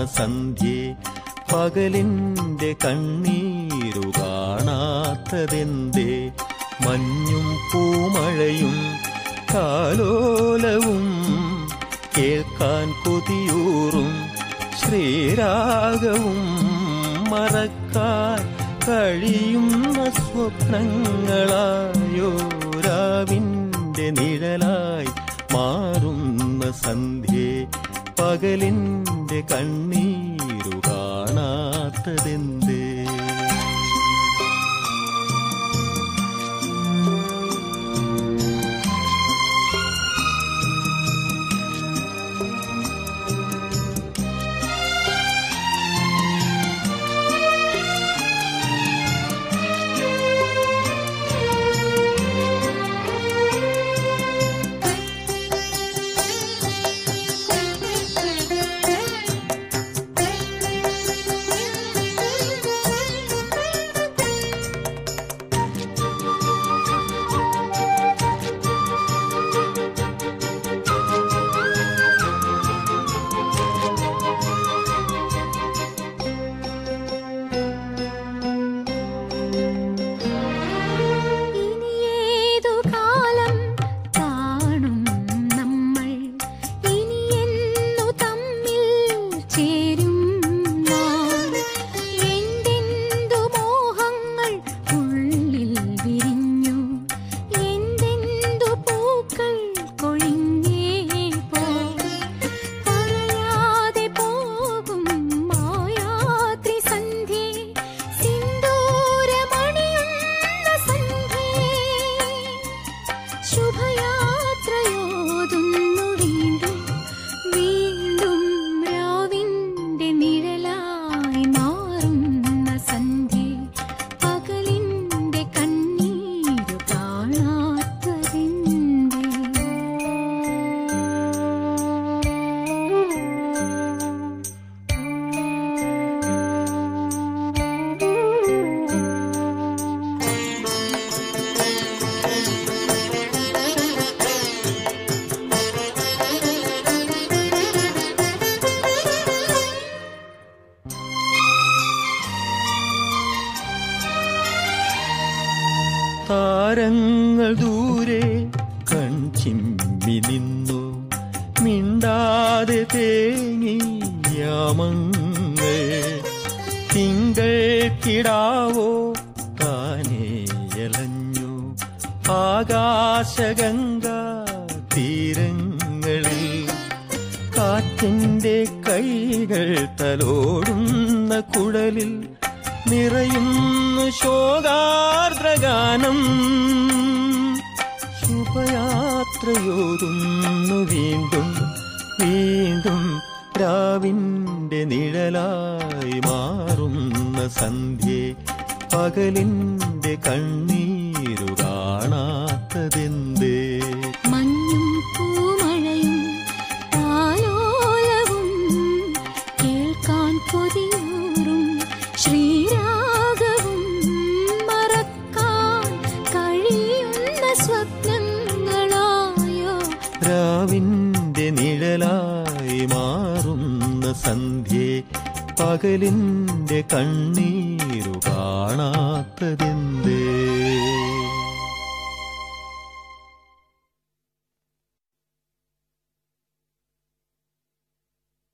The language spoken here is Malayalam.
സന്ധ്യേ പകലിന്റെ കണ്ണീരു കാണാത്തതെന്തേ മഞ്ഞും പൂമഴയും കാലോലവും കേൾക്കാൻ കൊതിയൂറും ശ്രീരാഗവും മറക്കാൻ കഴിയുന്ന സ്വപ്നങ്ങളായോ രാവിന്റെ നിഴലായി മാറുന്ന സന്ധ്യേ പകലിന്റെ കണ്ണീരു കാണാത്തതെന്തേ ഇനിയേതു കാലം കാണും നമ്മൾ ഇനിയെന്നു തമ്മിൽ ചേരും നാം എന്തെന്തു മോഹങ്ങൾ ഉള്ളിൽ വിരിഞ്ഞു എന്തെന്തു പൂക്കൾ കൊഴിഞ്ഞേ പോ പറയാതെ പോകും മായാത്രി സന്ധ്യേ സിന്ദൂരമണിയുന്ന സന്ധ്യേ ശുഭയാത്രയോതുന്നു വീണ്ടും വീണ്ടും രാവിന്റെ നിഴലായി മാറുന്ന സന്ധ്യേ പകലിന്റെ കണ്ണീരു കാണാത്തതിൻ്റെ താരങ്ങൾ ദൂരെ കൺചിമ്മി നിന്നു മിണ്ടാതെ തേങ്ങി യാമങ്ങൾ തിങ്കൾ കിടാവോ താനേയലഞ്ഞു ആകാശഗംഗ തീരങ്ങളിൽ കാറ്റിന്റെ കൈകൾ തലോടുന്ന കുഴലിൽ നിറയുന്നു ശോകാർദ്രഗാനം ശുഭയാത്രയോതുന്നു വീണ്ടും വീണ്ടും രാവിന്റെ നിഴലായി മാറുന്ന സന്ധ്യേ പകലിന്റെ കണ്ണീരു കാണാത്തതെന്തേ മഞ്ഞും പൂമഴയും താലോലവും കേൾക്കാൻ കൊതിയൂറും ശ്രീരാഗവും മറക്കാൻ കഴിയുന്ന സ്വപ്നങ്ങളായോ രാവിന്റെ നിഴലായി മാറുന്ന സന്ധ്യേ പകലിന്റെ കണ്ണീരു കാണാത്തതെന്തേ